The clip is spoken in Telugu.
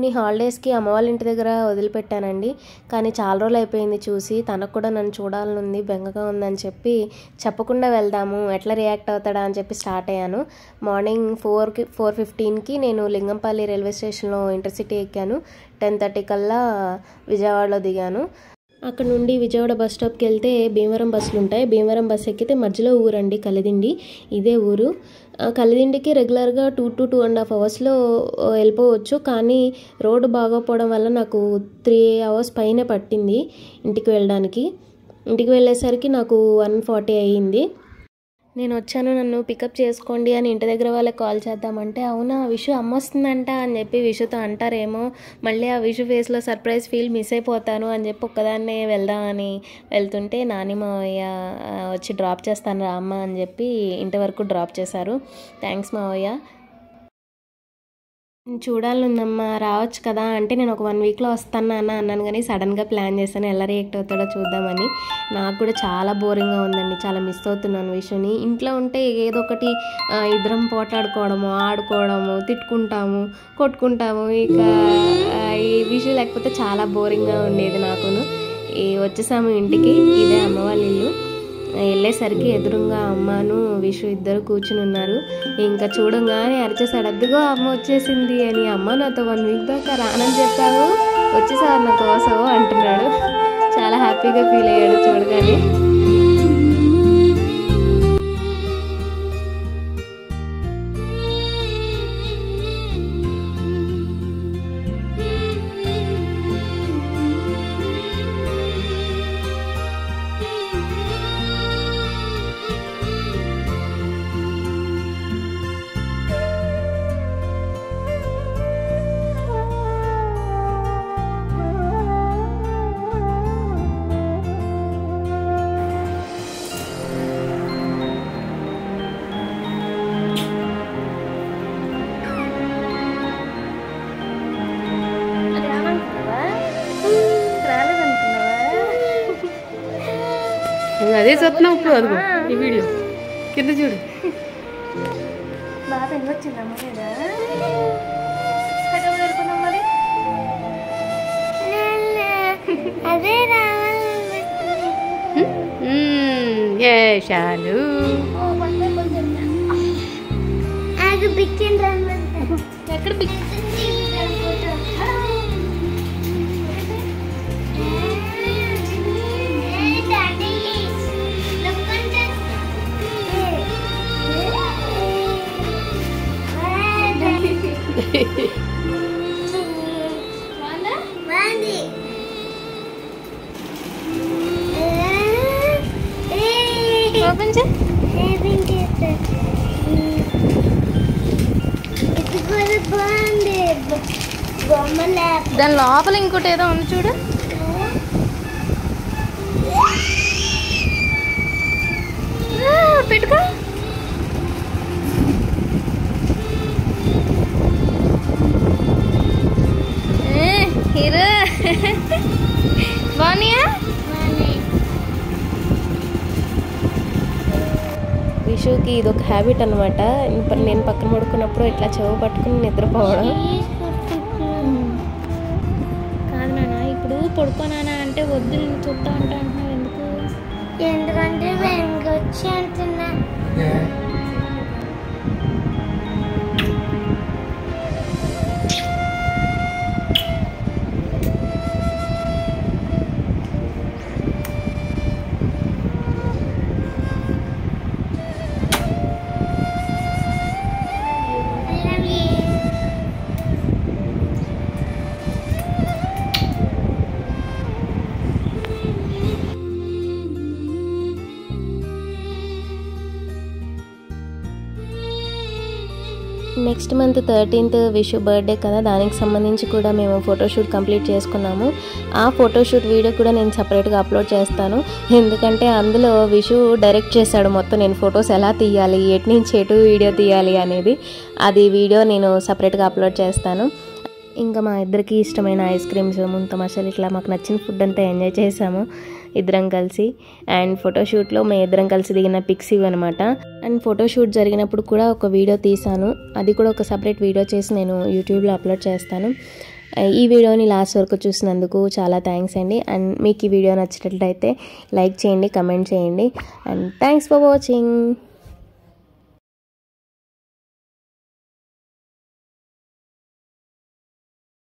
బాబుని హాలిడేస్కి అమ్మ వాళ్ళ ఇంటి దగ్గర వదిలిపెట్టానండి కానీ చాలా రోజులు అయిపోయింది చూసి తనకు కూడా నన్ను చూడాలని ఉంది బెంగగా ఉందని చెప్పి చెప్పకుండా వెళ్దాము ఎట్లా రియాక్ట్ అవుతాడా అని చెప్పి స్టార్ట్ అయ్యాను మార్నింగ్ ఫోర్కి ఫోర్ ఫిఫ్టీన్కి నేను లింగంపల్లి రైల్వే స్టేషన్లో ఇంటర్సిటీ ఎక్కాను టెన్ థర్టీ కల్లా విజయవాడలో దిగాను అక్కడ నుండి విజయవాడ బస్ స్టాప్కి వెళ్తే భీమవరం బస్సులు ఉంటాయి భీమవరం బస్ ఎక్కితే మధ్యలో ఊరండి కలిదిండి ఇదే ఊరు ఆ కలిదిండికి రెగ్యులర్గా two to two and half అవర్స్లో వెళ్ళిపోవచ్చు కానీ రోడ్డు బాగోపోవడం వల్ల నాకు త్రీ అవర్స్ పైనే పట్టింది ఇంటికి వెళ్ళడానికి ఇంటికి వెళ్ళేసరికి నాకు వన్ ఫార్టీ అయ్యింది నేను వచ్చాను నన్ను పికప్ చేసుకోండి అని ఇంటి దగ్గర వాళ్ళకి కాల్ చేద్దామంటే అవునా విషు అమ్మ వస్తుందంట అని చెప్పి విషుతో అంటారేమో మళ్ళీ ఆ విషు ఫేస్లో సర్ప్రైజ్ ఫీల్ మిస్ అయిపోతాను అని చెప్పి ఒక్కదాన్నే వెళ్దామని వెళ్తుంటే నాని మావయ్య ఆ, వచ్చి డ్రాప్ చేస్తాను రా అమ్మ అని చెప్పి ఇంటి వరకు డ్రాప్ చేశారు థ్యాంక్స్ మావయ్య చూడాలనుందమ్మా రావచ్చు కదా అంటే నేను ఒక వన్ వీక్లో వస్తాను నాన్న అన్నాను కానీ సడన్గా ప్లాన్ చేశాను ఎలా రియాక్ట్ అవుతాడో చూద్దామని నాకు కూడా చాలా బోరింగ్గా ఉందండి చాలా మిస్ అవుతున్నాను విషుని ఇంట్లో ఉంటే ఏదో ఒకటి ఆ, ఇద్దరం పోట్లాడుకోవడము ఆడుకోవడము తిట్టుకుంటాము కొట్టుకుంటాము ఇక ఆ, ఈ విషయం లేకపోతే చాలా బోరింగ్గా ఉండేది నాకును ఈ వచ్చేసాము ఇంటికి ఇదే అమ్మ వాళ్ళ ఇల్లు వెళ్ళేసరికి ఎదురుగా అమ్మను విషు ఇద్దరు కూర్చుని ఉన్నారు ఇంకా చూడంగానే అరిచేసాడు అద్దుగో అమ్మ వచ్చేసింది అని అమ్మ నాతో వన్ వీక్ దాకా రానని చెప్పావు వచ్చేసారు నా కోసం అంటున్నాడు చాలా హ్యాపీగా ఫీల్ అయ్యాడు చూడగానే నువ్వు అదే చూస్తున్నావు ఇప్పుడు అదిగో ఈ వీడియో కింద చూడు బాగా వచ్చిందమ్మ లేదా మరి అదే రావాలి ఏషాలు అది బిక్కిన ఎక్కడ పిక్ ఓపెన్ చే బాగుంది బొమ్మ ల్యాప్ దాని లోపల ఇంకోటి ఏదో ఉంది చూడు పెట్టుకో హీరో బాగున్నాయా విషుకి ఇది ఒక హ్యాబిట్ అనమాట నేను పక్కన పడుకున్నప్పుడు ఇట్లా చెవు పట్టుకుని నిద్రపోవడం కాదు నాన్న ఇప్పుడు పడుకోనానా అంటే వద్దు నేను చూస్తా ఉంటా అంటున్నావు ఎందుకు ఎందుకంటే వెనకొచ్చి అంటున్నా Love you. Next month thirteenth Vishu birthday కదా దానికి సంబంధించి కూడా మేము ఫోటోషూట్ కంప్లీట్ చేసుకున్నాము ఆ ఫోటోషూట్ వీడియో కూడా నేను సపరేట్గా అప్లోడ్ చేస్తాను ఎందుకంటే అందులో విషు డైరెక్ట్ చేశాడు మొత్తం నేను ఫొటోస్ ఎలా తీయాలి ఎటు నుంచి ఎటు వీడియో తీయాలి అనేది అది వీడియో నేను సపరేట్గా అప్లోడ్ చేస్తాను ఇంకా మా ఇద్దరికి ఇష్టమైన ఐస్ క్రీమ్స్ ముంత మసాలా ఇట్లా మాకు నచ్చిన ఫుడ్ అంతా ఎంజాయ్ చేసాము ఇద్దరం కలిసి అండ్ ఫోటోషూట్లో మేము ఇద్దరం కలిసి దిగిన పిక్స్ ఇవి అనమాట అండ్ ఫోటోషూట్ జరిగినప్పుడు కూడా ఒక వీడియో తీసాను అది కూడా ఒక సపరేట్ వీడియో చేసి నేను యూట్యూబ్లో అప్లోడ్ చేస్తాను ఈ వీడియోని లాస్ట్ వరకు చూసినందుకు చాలా థ్యాంక్స్ అండి అండ్ మీకు ఈ వీడియో నచ్చినట్లయితే లైక్ చేయండి కమెంట్ చేయండి అండ్ థ్యాంక్స్ ఫర్ వాచింగ్